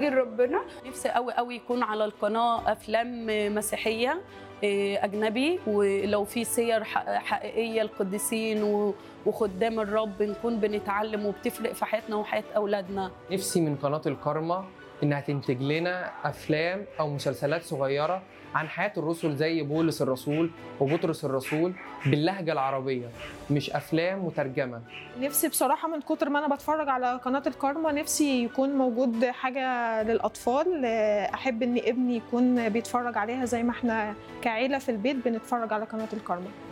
لربنا نفسي قوي قوي يكون على القناه افلام مسيحيه إيه، اجنبي ولو في سير ح- حقيقيه القديسين و- وخدام الرب نكون بنتعلم وبتفرق في حياتنا وحياه اولادنا نفسي من قناة الكارما إنها تنتج لنا أفلام أو مسلسلات صغيرة عن حياة الرسل زي بولس الرسول وبطرس الرسول باللهجة العربية مش أفلام مترجمة نفسي بصراحة من كتر ما أنا بتفرج على قناة الكارما نفسي يكون موجود حاجة للأطفال آه، أحب إن ابني يكون بيتفرج عليها زي ما احنا كعيلة في البيت بنتفرج على قناة الكارما